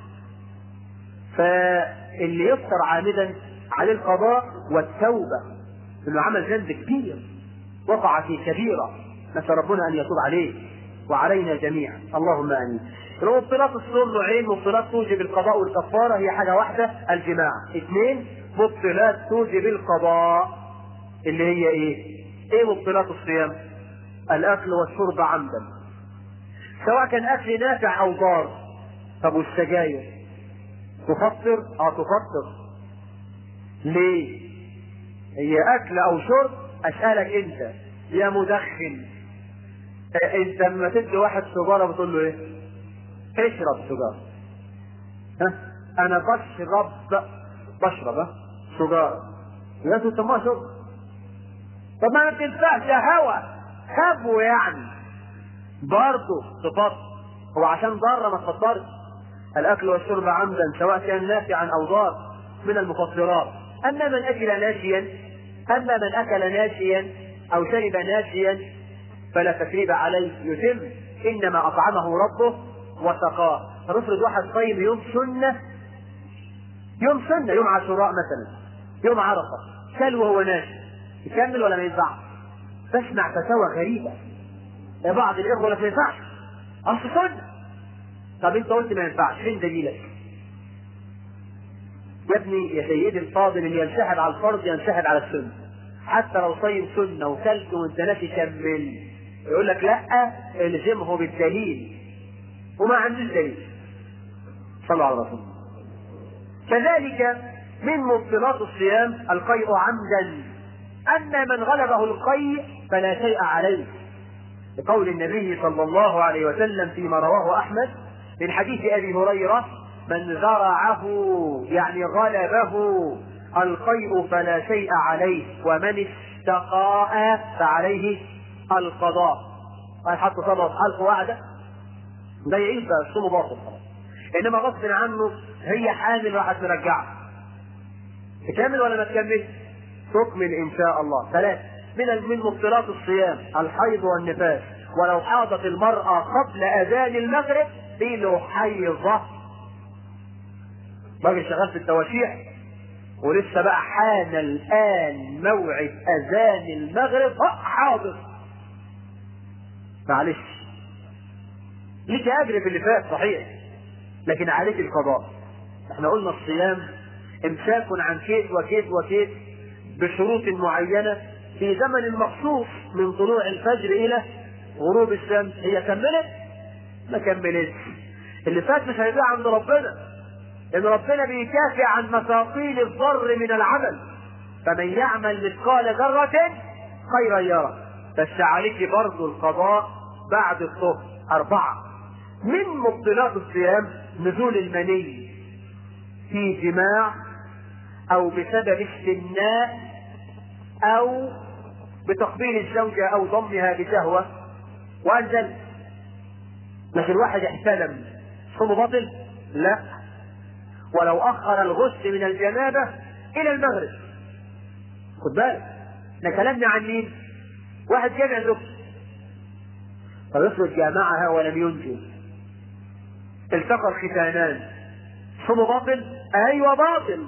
Speaker 3: فاللي يفطر عامدا عليه القضاء والتوبه انه عمل ذنب كبير وقع في كبيره نسال ربنا ان يتوب عليه وعلينا جميعا اللهم امين مبطلات الصوم نوعين مبطلات توجب القضاء والكفاره هي حاجه واحده الجماع اثنين مبطلات توجب القضاء اللي هي ايه ايه مبطلات الصيام الاكل والشرب عمدا سواء كان اكل نافع او ضار طب والسجاير تفطر اه تفطر ليه هي اكل او شرب اسالك انت يا مدخن انت لما تدي واحد سيجاره بتقول له ايه اشرب سيجاره ها انا بشرب بشرب ها سيجاره يا انتوا تسموها شرب طب ما بتنفعش هوا خبو يعني برضه تفطر هو عشان ضاره ما تفطرش الاكل والشرب عمدا سواء كان نافعا او ضار من المفطرات اما من اكل ناشيا اما من اكل ناشيا او شرب ناشيا فلا تكريب عليه يتم انما اطعمه ربه وسقاه فنفرض واحد صايم يوم سنه يوم سنه يوم عاشوراء مثلا يوم عرفه كل وهو ناشي يكمل ولا ما ينفعش تسمع فتاوى غريبه يا بعض الاخوه لك ما ينفعش اصل سنه طب انت قلت ما ينفعش فين دليلك يا ابني يا سيدي الفاضل اللي ينسحب على الفرض ينسحب على السنه حتى لو صيم سنه وكلت وانت ناسي كمل يقول لك لا الزمه بالدليل وما عندوش دليل صلوا على رسول كذلك من مبطلات الصيام القيء عمدا اما من غلبه القيء فلا شيء عليه لقول النبي صلى الله عليه وسلم فيما رواه احمد من حديث ابي هريره من زرعه يعني غلبه القيء فلا شيء عليه ومن استقاء فعليه القضاء قال حتى صبر حلقه واحدة ده يعيش بقى الصوم باطل انما غصب عنه هي حامل راح ترجعها تكمل ولا ما تكمل؟ تكمل ان شاء الله ثلاث من من مبطلات الصيام الحيض والنفاس ولو حاضت المرأة قبل أذان المغرب دي له حيضة راجل شغال في التواشيح ولسه بقى حان الآن موعد أذان المغرب اه حاضر معلش ليك أجر في اللي فات صحيح لكن عليك القضاء احنا قلنا الصيام امساك عن كيد وكيد وكيد بشروط معينة في زمن مخصوص من طلوع الفجر إلى غروب الشمس هي كملت؟ ما كملتش اللي فات مش هيضيع عند ربنا ان ربنا بيكافئ عن مثاقيل الضر من العمل فمن يعمل مثقال ذرة خيرا يرى بس عليك برضه القضاء بعد الظهر أربعة من مبطلات الصيام نزول المني في جماع أو بسبب استمناء أو بتقبيل الزوجة أو ضمها بشهوة وأنزل لكن واحد احتلم صومه باطل؟ لا ولو أخر الغسل من الجنابة إلى المغرب خد بالك احنا كلامنا عن مين؟ واحد جامع زوجته فيفرض جامعها ولم ينجب التقى الختانان صومه باطل؟ أيوه باطل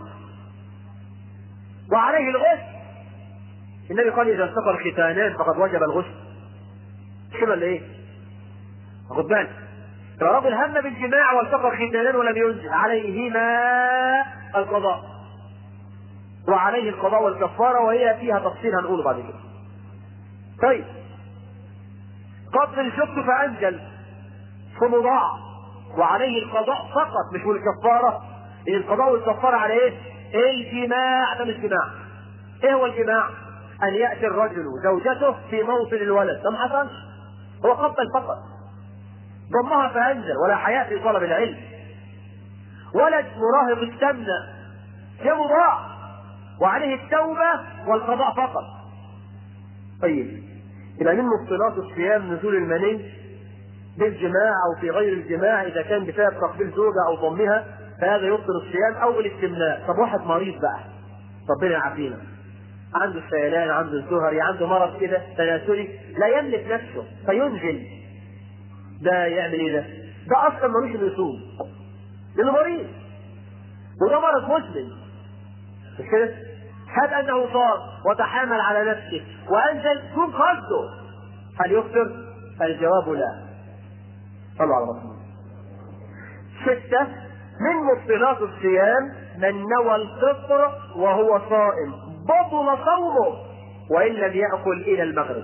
Speaker 3: وعليه الغسل النبي قال إذا التقى الختانان فقد وجب الغسل كده ولا إيه؟ خد بالك الرجل هم بالجماع والتقى الختانان ولم ينزل عليهما القضاء وعليه القضاء والكفارة وهي فيها تفصيل هنقوله بعد كده طيب قبل الشق فأنزل فمضاع وعليه القضاء فقط مش والكفارة إن القضاء والكفارة على إيه؟ الجماع ده مش جماع إيه هو الجماع؟ أن يأتي الرجل زوجته في موطن الولد ده ما حصلش هو قبل فقط ضمها فأنزل ولا حياء في طلب العلم ولد مراهق استمنى يا مضاع وعليه التوبة والقضاء فقط طيب يبقى من مبطلات الصيام نزول المني بالجماع او في غير الجماع اذا كان بسبب تقبيل زوجه او ضمها فهذا يبطل الصيام او الاستمناء طب واحد مريض بقى ربنا يعافينا عنده السيلان عنده الزهري عنده مرض كده تناسلي لا يملك نفسه فينزل ده يعمل ايه ده؟ ده اصلا ملوش انه يصوم لانه مريض وده مرض مسلم مش كده؟ هب انه صار وتحامل على نفسه وانزل دون قصده هل يفطر؟ الجواب لا صلوا على رسول ستة من مبطلات الصيام من نوى الفطر وهو صائم بطل صومه وان لم ياكل الى المغرب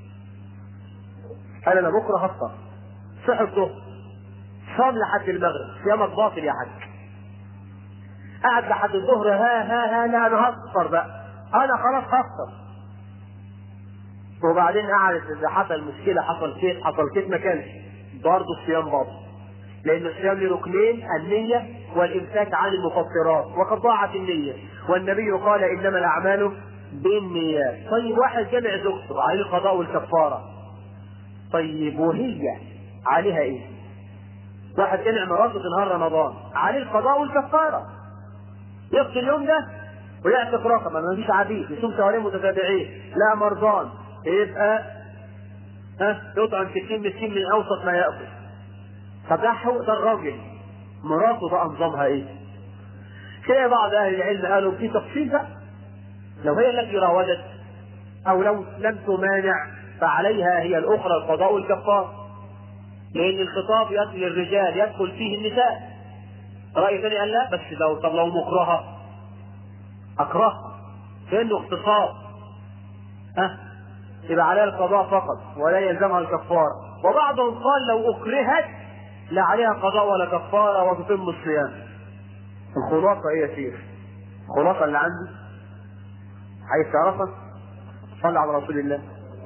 Speaker 3: قال انا بكره هفطر صحي الظهر صام لحد المغرب صيامك باطل يا حاج قعد لحد الظهر ها ها ها لا انا هفطر بقى انا خلاص هفطر وبعدين قعدت اذا حصل مشكله حصل كيس حصل كيس ما كانش برضه الصيام باطل لان الصيام له ركنين النيه والامساك عن المفطرات وقد ضاعت النيه والنبي قال انما الاعمال بالنيات طيب واحد جمع زوجته عليه القضاء والكفاره طيب وهي عليها ايه؟ واحد جمع مراته في نهار رمضان عليه القضاء والكفاره يقضي اليوم ده ويعتق رقبه ما فيش عبيد يصوم شهرين متتابعين لا مرضان يبقى ها يطعم 60 مسكين من اوسط ما ياكل طب ده هو ده الراجل مراته بقى نظامها ايه؟ كده بعض اهل العلم قالوا في تفصيل بقى لو هي التي راودت او لو لم تمانع فعليها هي الاخرى القضاء والكفاره لان الخطاب يصل للرجال يدخل فيه النساء راي ثاني قال لا بس لو طب لو مكرهه اكرهها كانه اغتصاب ها يبقى عليها القضاء فقط ولا يلزمها الكفاره وبعضهم قال لو اكرهت لا عليها قضاء ولا كفاره وتتم الصيام الخلاصه ايه يا شيخ الخلاصه اللي عندي عايز تعرفها صل على رسول الله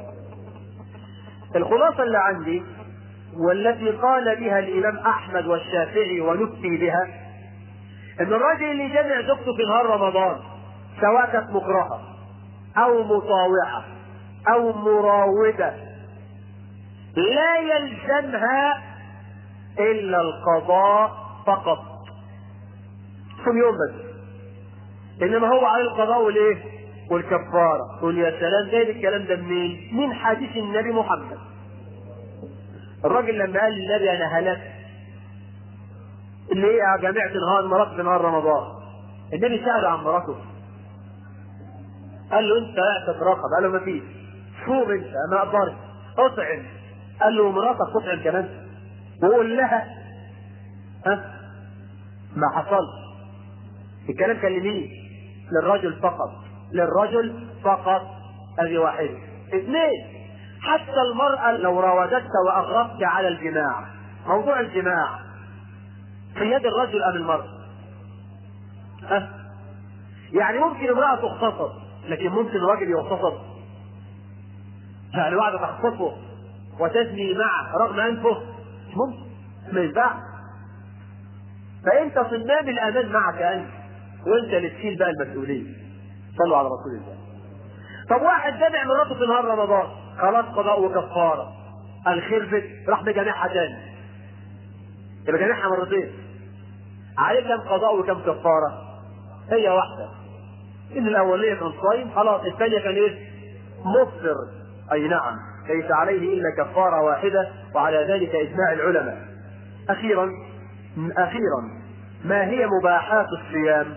Speaker 3: الخلاصه اللي عندي والتي قال بها الامام احمد والشافعي ونفتي بها ان الراجل اللي جمع زوجته في نهار رمضان سواء كانت مكرهه او مطاوعه او مراوده لا يلزمها الا القضاء فقط كل يوم بس انما هو على القضاء والايه والكفاره قل يا سلام جايب الكلام ده منين من حديث النبي محمد الراجل لما قال للنبي انا هلكت اللي هي جامعة نهار مرات في نهار رمضان النبي سأل عن مراته قال له انت اعتق رقب قال له ما فيش صوم انت ما اقدرش اطعم قال له مراتك تطعم كمان وقول لها ها ما حصلش الكلام كان لمين للرجل فقط للرجل فقط هذه واحدة اثنين حتى المرأة لو راودتك وأغربت على الجماع موضوع الجماع في يد الرجل أم المرأة أه؟ يعني ممكن امرأة تغتصب لكن ممكن راجل يغتصب يعني واحدة تخطفه وتزني معه رغم أنفه مش ممكن ما ينفعش فانت صمام الامان معك انت وانت اللي تشيل بقى المسؤوليه صلوا على رسول الله طب واحد جامع مراته في نهار رمضان خلاص قضاء وكفاره الخير بك راح مجامعها تاني يبقى جامعها مرتين عليه كم قضاء وكم كفاره هي واحده ان الاوليه كان صايم خلاص الثانيه كان ايه مفطر اي نعم ليس عليه الا كفاره واحده وعلى ذلك اجماع العلماء اخيرا اخيرا ما هي مباحات الصيام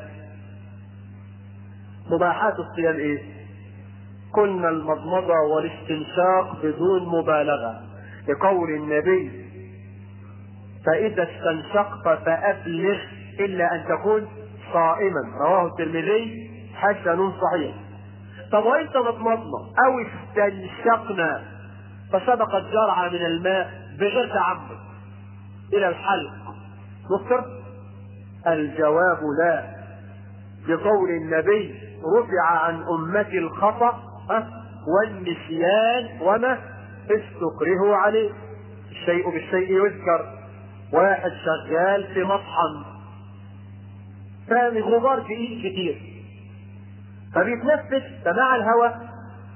Speaker 3: مباحات الصيام ايه قلنا المضمضة والاستنشاق بدون مبالغة لقول النبي فإذا استنشقت فأبلغ إلا أن تكون صائما رواه الترمذي حسن صحيح طب وانت مضمضنا او استنشقنا فسبقت جرعة من الماء بغير تعمد الى الحلق نفطر الجواب لا بقول النبي رفع عن امتي الخطأ والنسيان وما استكرهوا عليه الشيء بالشيء يذكر واحد شغال في مطحن فمن غبار في ايد كتير فبيتنفس فمع الهواء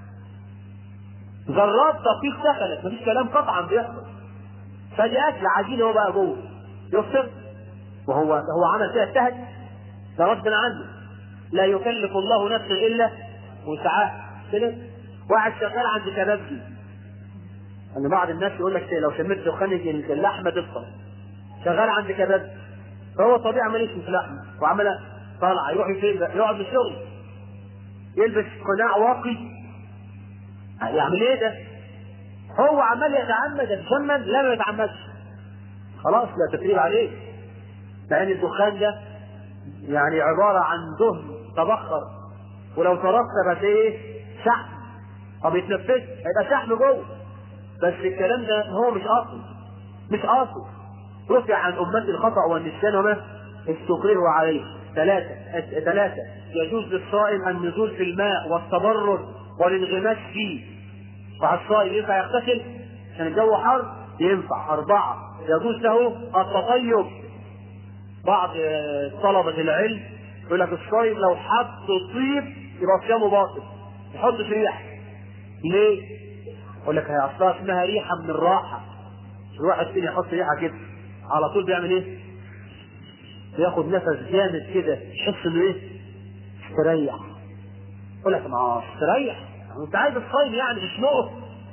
Speaker 3: ذرات دقيق دخلت مفيش كلام قطعا بيحصل فجأة العجين هو بقى جوه يفطر وهو هو عمل فيها اجتهد ده غصب عنه لا يكلف الله نفسا الا وسعها كده واحد شغال عند كبابجي ان بعض الناس يقول لك لو شميت دخان اللحمه تفطر شغال عند كبابجي فهو طبيعي عمال يشوي في لحمه وعمال طالع يروح فين يقعد في الشغل يلبس قناع واقي يعمل ايه ده؟ هو عمال يتعمد يتشمم لا ما يتعمدش خلاص لا تكرير عليه لان الدخان ده يعني عباره عن دهن تبخر ولو ترسبت ايه شحم طب يتنفس هيبقى شحم جوه بس الكلام ده هو مش قاصد مش قاصد رفع عن امتي الخطا والنسيان وما استقره عليه ثلاثة ثلاثة يجوز للصائم النزول في الماء والتبرد والانغماس فيه فالصائم ينفع يغتسل عشان الجو حر ينفع أربعة يجوز له التطيب بعض طلبة العلم يقول لك الصائم لو حط طيب يبقى صيامه باطل يحط في ريح ليه؟ يقول لك هي اصلها اسمها ريحة من الراحة الواحد فينا يحط ريحة كده على طول بيعمل ايه؟ بياخد نفس جامد كده يحس انه ايه؟ استريح يقول لك ما استريح انت عايز الصيد يعني مش نقط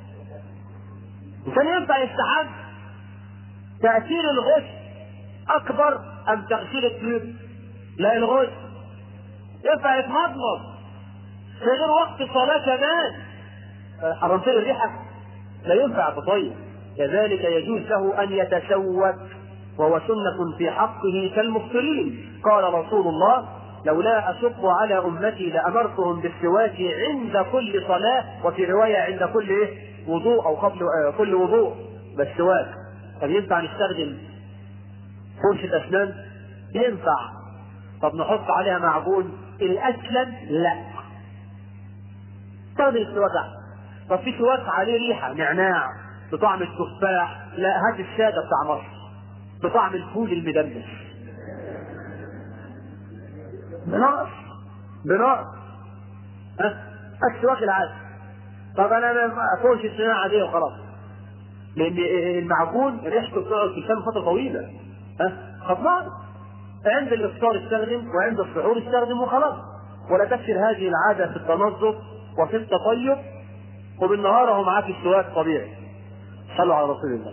Speaker 3: كان ينفع يستحب تأثير الغش أكبر أم تأثير الطيب؟ لا الغش ينفع يتمضمض في غير وقت الصلاة كمان حرمت له الريحة لا ينفع تطيب كذلك يجوز له أن يتسوك وهو سنة في حقه كالمفطرين قال رسول الله لولا أشق على أمتي لأمرتهم بالسواك عند كل صلاة وفي رواية عند كل إيه؟ وضوء أو قبل آه كل وضوء بالسواك طب ينفع نستخدم فرشة أسنان؟ ينفع طب نحط عليها معجون الأسلم لا استخدم السواك أحسن طب في سواك عليه ريحة نعناع بطعم التفاح لا هات السادة بتاع مصر بطعم الفول المدمس بنقص بنقص ها السواك العادي طب انا فوش السنان عاديه وخلاص لان المعجون ريحته بتقعد في الفم فتره طويله ها خلاص عند الافطار استخدم وعند السحور استخدم وخلاص ولا تكسر هذه العاده في التنظف وفي التطيب وبالنهار اهو معاك السواك طبيعي صلوا على رسول الله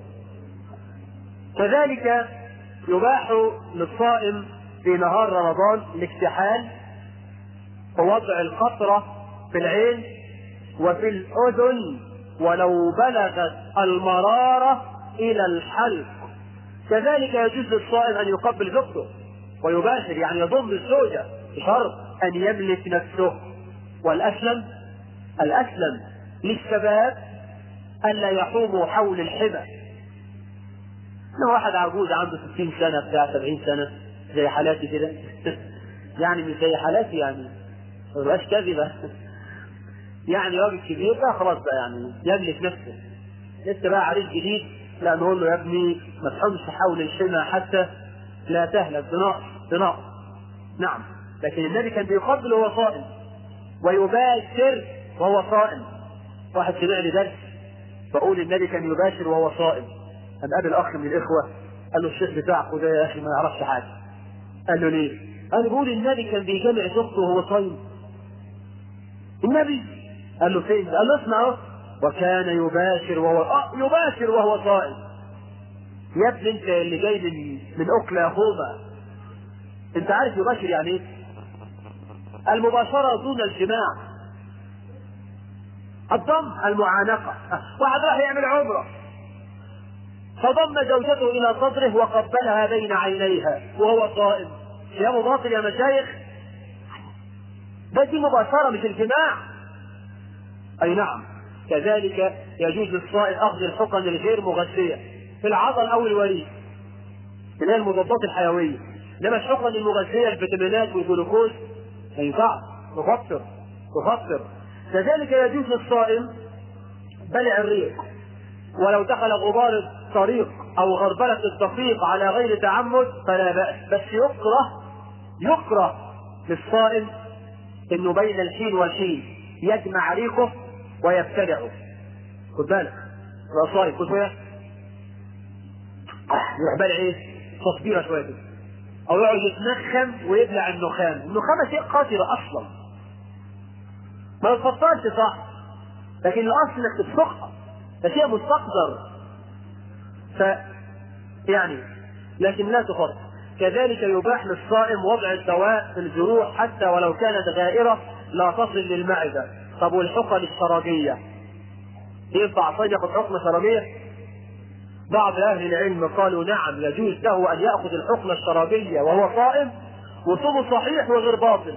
Speaker 3: كذلك يباح للصائم في نهار رمضان الاكتحال ووضع القطرة في العين وفي الأذن ولو بلغت المرارة إلى الحلق كذلك يجوز للصائم أن يقبل زوجته ويباشر يعني يضم الزوجة بشرط أن يملك نفسه والأسلم الأسلم للشباب ألا يحوموا حول الحبة لو واحد عجوز عنده 60 سنة بتاع 70 سنة زي حالاتي كده يعني مش زي حالاتي يعني ما بقاش كذبة يعني راجل كبير بقى خلاص بقى يعني يملك نفسه لسه بقى عريس جديد لا نقول له يا ابني ما تحومش حول الحمى حتى لا تهلك بنقص بنقص نعم لكن النبي كان بيقبل وهو صائم ويباشر وهو صائم واحد سمع لي درس بقول النبي كان يباشر وهو صائم قام قابل اخ من الاخوه قال له الشيخ بتاعك ده يا اخي ما يعرفش حاجه قال له ليه؟ قال بقول النبي كان بيجامع زوجته وهو صايم النبي قال له فين؟ قال له اسمع اهو وكان يباشر وهو اه يباشر وهو صائم يا ابني انت اللي جاي من من اوكلاهوما انت عارف يباشر يعني ايه؟ المباشرة دون الجماع الضم المعانقة واحد راح يعمل عمرة فضم زوجته إلى صدره وقبلها بين عينيها وهو صائم صيام باطل يا مشايخ ده دي مباشرة مش الجماع أي نعم كذلك يجوز للصائم أخذ الحقن الغير مغذية في العضل أو الوريد اللي هي المضادات الحيوية إنما الحقن المغذية الفيتامينات والجلوكوز ما ينفعش تفطر تفطر كذلك يجوز للصائم بلع الريق ولو دخل غبار الطريق او غربلة الدقيق على غير تعمد فلا بأس بس يكره يكره للصائم انه بين الحين والحين يجمع ريقه ويبتلعه خد بالك يبقى صايم خد بالك يروح بلع ايه؟ تصبيره شويه كده او يقعد يتنخم ويبلع النخام النخامه شيء قاتل اصلا ما تفطرش صح لكن الاصل انك تفسقها ده شيء مستقدر ف يعني لكن لا تفطر كذلك يباح للصائم وضع الدواء في الجروح حتى ولو كانت غائرة لا تصل للمعدة طب والحقن الشرابية ينفع صيد ياخذ حقنة شرابية؟ بعض أهل العلم قالوا نعم يجوز له أن يأخذ الحقنة الشرابية وهو صائم وصومه صحيح وغير باطل.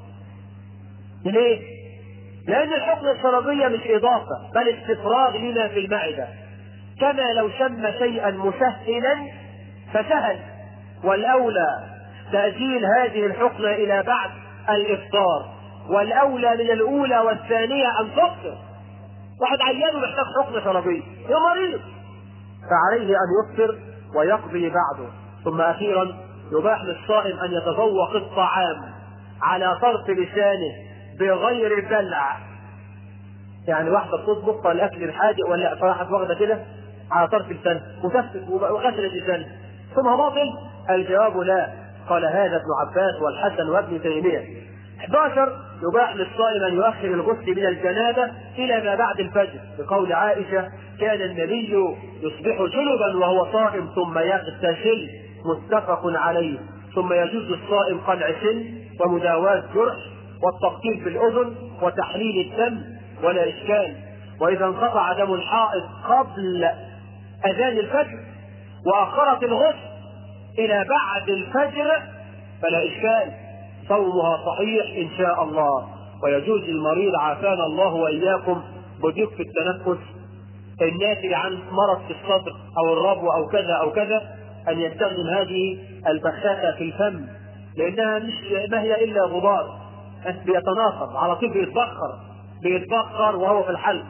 Speaker 3: ليه؟ لأن الحقنة الشرابية مش إضافة بل استفراغ لما في المعدة. كما لو شم شيئا مسهلا فسهل والأولى تأجيل هذه الحقنة إلى بعد الإفطار والأولى من الأولى والثانية أن تفطر. واحد عيان محتاج حقنة شرابية يا مريض فعليه أن يفطر ويقضي بعده ثم أخيرا يباح للصائم أن يتذوق الطعام على طرف لسانه بغير بلع يعني واحدة بتطبخ الأكل الحادق ولا راحت واخدة كده على طرف لسانها وتفت وغسلت لسانها ثم باطل الجواب لا قال هذا ابن عباس والحسن وابن تيمية 11 يباح للصائم ان يؤخر الغسل من الجنابه الى ما بعد الفجر بقول عائشه كان النبي يصبح جنبا وهو صائم ثم يغتسل متفق عليه ثم يجوز للصائم قلع سن ومداواة جرح والتقطير في الاذن وتحليل الدم ولا اشكال واذا انقطع دم الحائض قبل اذان الفجر واخرت الغسل الى بعد الفجر فلا اشكال صومها صحيح ان شاء الله ويجوز للمريض عافانا الله واياكم بضيق في التنفس الناتج عن مرض في الصدر او الربو او كذا او كذا ان يستخدم هذه البخاخه في الفم لانها مش ما هي الا غبار بيتناقض على طول بيتبخر بيتبخر وهو في الحلق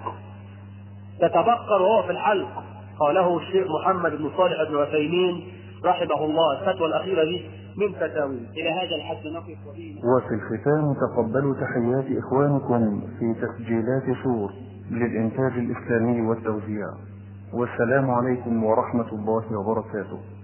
Speaker 3: يتبخر وهو في الحلق قاله الشيخ محمد بن صالح بن عثيمين رحمه الله الفتوى الاخيره دي من فتاوي الى هذا الحد نقف وبه
Speaker 1: وفي الختام تقبلوا تحيات إخوانكم في تسجيلات صور للإنتاج الإسلامي والتوزيع والسلام عليكم ورحمة الله وبركاته